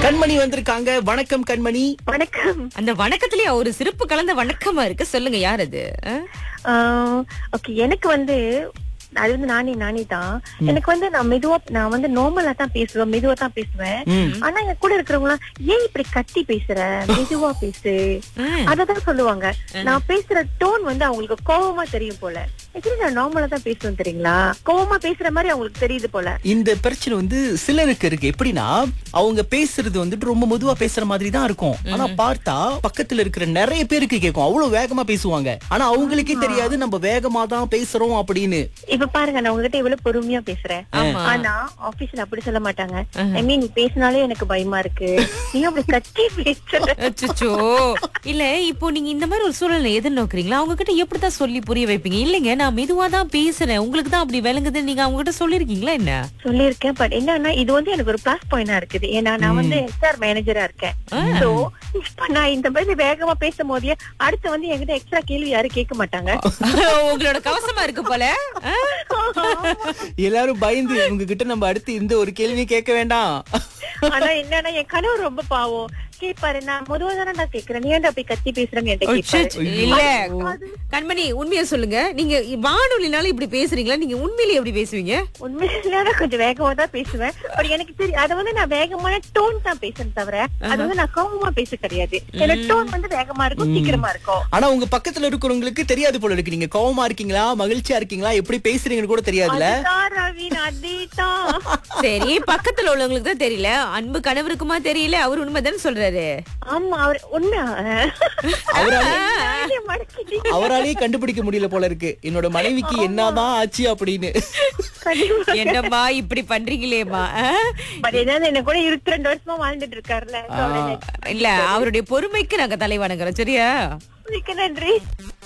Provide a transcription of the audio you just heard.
கண்மணி வந்திருக்காங்க வணக்கம் கண்மணி வணக்கம் அந்த வணக்கத்திலேயே ஒரு சிறப்பு கலந்த வணக்கமா இருக்கு சொல்லுங்க யார் அது ஆ? ஓகே எனக்கு வந்து அது வந்து நானே நானே தான் எனக்கு வந்து நான் மெதுவா நான் வந்து நார்மலா தான் பேசுவேன் மெதுவா தான் பேசுவேன் ம். ஆனா என் கூட இருக்கிறவங்க ஏன் இப்படி கத்தி பேசுற மெதுவா பேசு ஆ. அததான் சொல்லுவாங்க நான் பேசுற டோன் வந்து அவங்களுக்கு கோவமா தெரியும் போல ஆக்சுவலி நான் நார்மலா தான் பேசுவேன் தெரியுங்களா கோவமா பேசுற மாதிரி அவங்களுக்கு தெரியுது போல இந்த பிரச்சனை வந்து சிலருக்கு இருக்கு எப்படின்னா அவங்க பேசுறது வந்துட்டு ரொம்ப மெதுவா பேசுற மாதிரி தான் இருக்கும் ஆனா பார்த்தா பக்கத்துல இருக்கிற நிறைய பேருக்கு கேட்கும் அவ்வளவு வேகமா பேசுவாங்க ஆனா அவங்களுக்கே தெரியாது நம்ம வேகமா தான் பேசுறோம் அப்படின்னு இப்ப பாருங்க நான் உங்ககிட்ட இவ்வளவு பொறுமையா பேசுறேன் ஆமா. ஆனா ஆபீஸ்ல அப்படி சொல்ல மாட்டாங்க ஐ மீன் நீ பேசினாலே எனக்கு பயமா இருக்கு நீ அப்படி கத்தி பேசுற அச்சச்சோ இல்ல இப்போ நீங்க இந்த மாதிரி ஒரு சூழலை எதிர்நோக்குறீங்களா அவங்க கிட்ட எப்படிதான் சொல்லி புரிய வைப்பீங்க இல்லைங்க நான் மெதுவா தான் பேசுறேன் உங்களுக்கு தான் அப்படி விளங்குதுன்னு நீங்க அவங்க கிட்ட சொல்லிருக்கீங்களா என்ன சொல்லியிருக்கேன் பட் என்னன்னா இது வந்து எனக்கு ஒரு பிளஸ் பாயிண்டா இருக்குது ஏன்னா நான் வந்து ஹெச்ஆர் மேனேஜரா இருக்கேன் சோ இப்ப நான் இந்த மாதிரி வேகமா பேசும் போதே அடுத்து வந்து என்கிட்ட எக்ஸ்ட்ரா கேள்வி யாரும் கேட்க மாட்டாங்க உங்களோட கவசமா இருக்கு போல ஆ? எல்லாரும் பயந்து இவங்க கிட்ட நம்ம அடுத்து இந்த ஒரு கேள்வி கேட்க வேண்டாம் ஆனா என்னன்னா என் கணவர் ரொம்ப பாவம் கேட்பாரு நான் முதல்ல தானே நான் கேக்குறேன் நீ ஏன்டா போய் கத்தி பேசுறேன்னு என்கிட்ட கேட்பாரு அச்சச்சோ, இல்ல கண்மணி உண்மையா சொல்லுங்க நீங்க வானொலினால இப்படி பேசுறீங்களா நீங்க உண்மையிலேயே எப்படி பேசுவீங்க உண்மையில நான் கொஞ்சம் வேகமா தான் பேசுவேன் பட் எனக்கு தெரியும் அது வந்து நான் வேகமான டோன் தான் பேசுறேன் தவிர அது வந்து நான் கோவமா பேச கிடையாது என்னோட டோன் வந்து வேகமா இருக்கும் சீக்கிரமா இருக்கும் ஆனா உங்க பக்கத்துல இருக்கிறவங்களுக்கு தெரியாது போல இருக்கு நீங்க கோவமா இருக்கீங்களா மகிழ்ச்சியா இருக்கீங்களா எப்படி பேசுறீங்கன்னு கூட தெரியாதுல்ல அதுதான் ரவீன் அதேதான் சரி பக்கத்துல உள்ளவங்களுக்கு தான் தெரியல அன்பு கணவருக்குமா தெரியல அவர் உண்மைதானே சொல்றாரு ஆமா அவர் உண்மை அவராலே நானே மடக்கிட்டீங்க. அவராலேயே கண்டுபிடிக்க முடியல போல இருக்கு என்னோட மனைவிக்கு என்னதான் ஆச்சு அப்படின்னு கண்டிப்பா. என்னம்மா இப்படி பண்றீங்களேம்மா ஆ? But என்னது என்ன கூட இருபத்தி ரெண்டு வருஷமா வாழ்ந்துட்டு இருக்காருல்ல So, அவரை இல்ல அவருடைய பொறுமைக்கு நாங்க தலை வணங்குறோம் சரியா மிக்க நன்றி